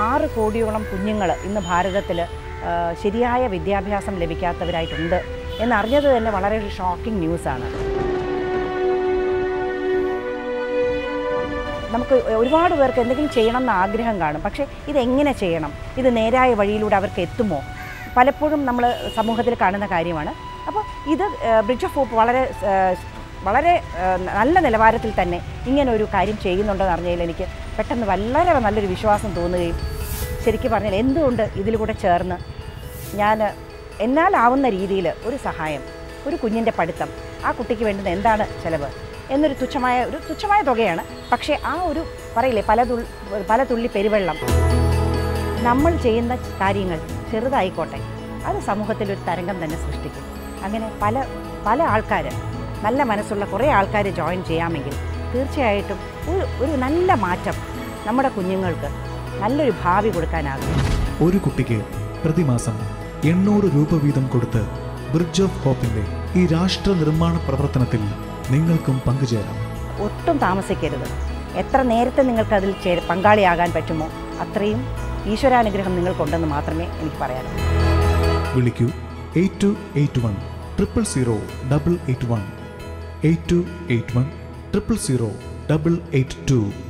ആറ് കോടിയോളം കുഞ്ഞുങ്ങൾ ഇന്ന് ഭാരതത്തിൽ ശരിയായ വിദ്യാഭ്യാസം ലഭിക്കാത്തവരായിട്ടുണ്ട് എന്നറിഞ്ഞത് തന്നെ വളരെ ഒരു ഷോക്കിംഗ് ന്യൂസാണ് നമുക്ക് ഒരുപാട് പേർക്ക് എന്തെങ്കിലും ചെയ്യണം എന്ന് ആഗ്രഹം കാണും പക്ഷേ ഇതെങ്ങനെ ചെയ്യണം ഇത് നേരായ വഴിയിലൂടെ അവർക്ക് എത്തുമോ പലപ്പോഴും നമ്മൾ സമൂഹത്തിൽ കാണുന്ന കാര്യമാണ് അപ്പോൾ ഇത് ബ്രിഡ്ജ് ഓഫ് ഹോപ്പ് വളരെ ആ, വളരെ ആ, നല്ല നിലവാരത്തിൽ തന്നെ ഇങ്ങനെ ഒരു കാര്യം ചെയ്യുന്നുണ്ടെന്ന് അറിഞ്ഞതിൽ എനിക്ക് പെട്ടെന്ന് വളരെ നല്ലൊരു വിശ്വാസം തോന്നുകയും ശരിക്കും പറഞ്ഞാൽ എന്തുകൊണ്ട് ഇതിലൂടെ ചേർന്ന് ഞാൻ എന്നാലാവുന്ന രീതിയിൽ ഒരു സഹായം ഒരു കുഞ്ഞിൻ്റെ പഠിത്തം ആ കുട്ടിക്ക് വേണ്ടുന്ന എന്താണ് ചിലവ് എന്നൊരു തുച്ഛമായ ഒരു തുച്ഛമായ തുകയാണ് പക്ഷേ ആ ഒരു പറയില്ലേ പല തുള്ളി പല തുള്ളി പെരുവെള്ളം നമ്മൾ ചെയ്യുന്ന കാര്യങ്ങൾ ചെറുതായിക്കോട്ടെ അത് സമൂഹത്തിൽ ഒരു തരംഗം തന്നെ സൃഷ്ടിക്കും അങ്ങനെ പല പല ആൾക്കാർ നല്ല മനസ്സുള്ള കുറേ ആൾക്കാർ ജോയിൻ ചെയ്യാമെങ്കിൽ തീർച്ചയായിട്ടും ഒരു ഒരു നല്ല മാറ്റം നമ്മുടെ കുഞ്ഞുങ്ങൾക്ക് നല്ലൊരു ഭാവി കൊടുക്കാനാകും ഒരു കുട്ടിക്ക് പ്രതിമാസം എണ്ണൂറ് രൂപ വീതം കൊടുത്ത് ബ്രിഡ്ജ് ഓഫ് ഹോപ്പിന്റെ ഈ രാഷ്ട്ര നിർമ്മാണ പ്രവർത്തനത്തിൽ നിങ്ങൾക്കും പങ്കുചേരാം ഒട്ടും താമസിക്കരുത് എത്ര നേരത്തെ നിങ്ങൾക്ക് അതിൽ ചേ പങ്കാളിയാകാൻ പറ്റുമോ അത്രയും ഈശ്വരാനുഗ്രഹം നിങ്ങൾക്കുണ്ടെന്ന് മാത്രമേ എനിക്ക് പറയാനുള്ളൂ വിളിക്കൂ eight two eight one triple zero double eight one eight two eight one triple zero double eight to